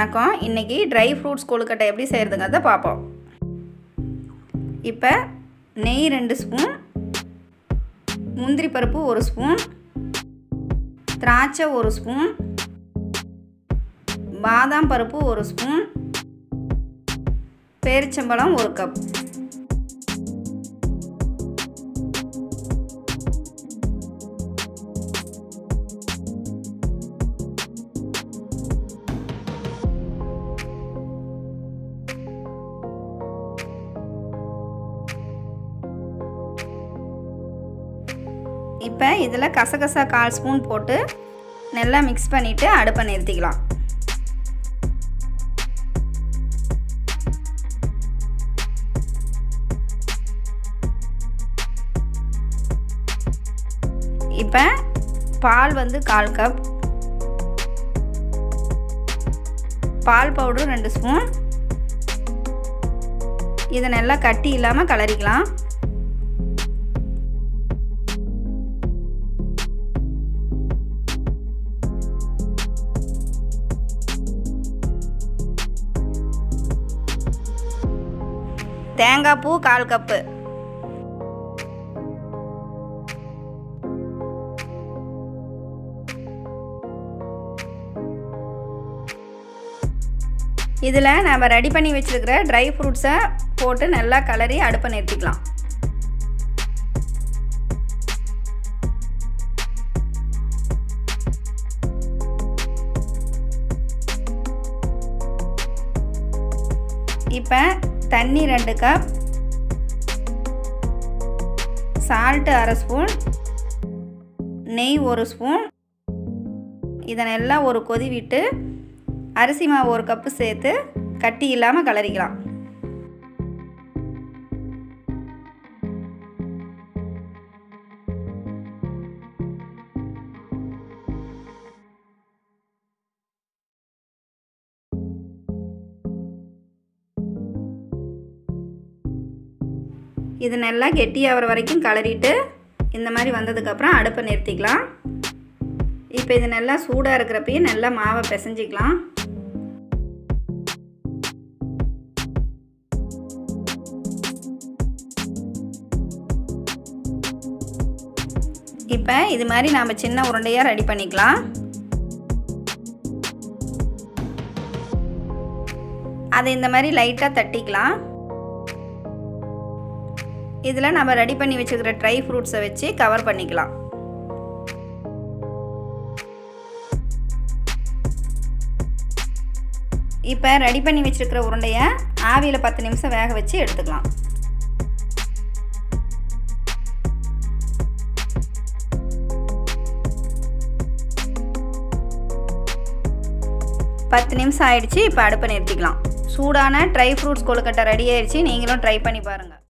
வணக்கம் இன்றைக்கி dry fruits கொழுக்கட்டை எப்படி செய்கிறதுங்கிறத பார்ப்போம் இப்போ நெய் ரெண்டு ஸ்பூன் முந்திரி பருப்பு ஒரு ஸ்பூன் திராட்சை ஒரு ஸ்பூன் பாதாம் பருப்பு ஒரு ஸ்பூன் பேரிச்சம்பழம் ஒரு கப் இப்போ இதில் கசகசா கால் ஸ்பூன் போட்டு நல்லா மிக்ஸ் பண்ணிவிட்டு அடுப்பை நிறுத்திக்கலாம் இப்போ பால் வந்து கால் கப் பால் பவுடர் ரெண்டு ஸ்பூன் இதை நல்லா கட்டி இல்லாமல் கலரிக்கலாம் தேங்காய் பூ கால் கப்பு இதில் நம்ம ரெடி பண்ணி வச்சுருக்கிற ட்ரை ஃப்ரூட்ஸை போட்டு நல்லா கலரி அடுப்பை நிறுத்திக்கலாம் இப்போ தண்ணி ரெண்டு கப் சால்ட்டு அரை ஸ்பூன் நெய் ஒரு ஸ்பூன் இதனெல்லாம் ஒரு கொதி விட்டு அரிசி மாவு ஒரு கப்பு சேர்த்து கட்டி இல்லாமல் கலரிக்கலாம் இது நல்லா கெட்டியாகிற வரைக்கும் கலரிட்டு இந்த மாதிரி வந்ததுக்கப்புறம் அடுப்பை நிறுத்திக்கலாம் இப்போ இது நல்லா சூடாக இருக்கிறப்பயே நல்லா மாவை பிசைஞ்சிக்கலாம் இப்போ இது மாதிரி நாம் சின்ன உருண்டையாக ரெடி பண்ணிக்கலாம் அதை இந்த மாதிரி லைட்டாக தட்டிக்கலாம் இதில் நம்ம ரெடி பண்ணி வச்சுக்கிற ட்ரை ஃப்ரூட்ஸை வச்சு கவர் பண்ணிக்கலாம் இப்போ ரெடி பண்ணி வச்சுருக்கிற உருண்டையை ஆவியில் பத்து நிமிஷம் வேக வச்சு எடுத்துக்கலாம் பத்து நிமிஷம் ஆயிடுச்சு இப்போ அடுப்பை நிறுத்திக்கலாம் சூடான ட்ரை ஃப்ரூட்ஸ் கொழுக்கட்டை ரெடி ஆயிடுச்சு நீங்களும் ட்ரை பண்ணி பாருங்கள்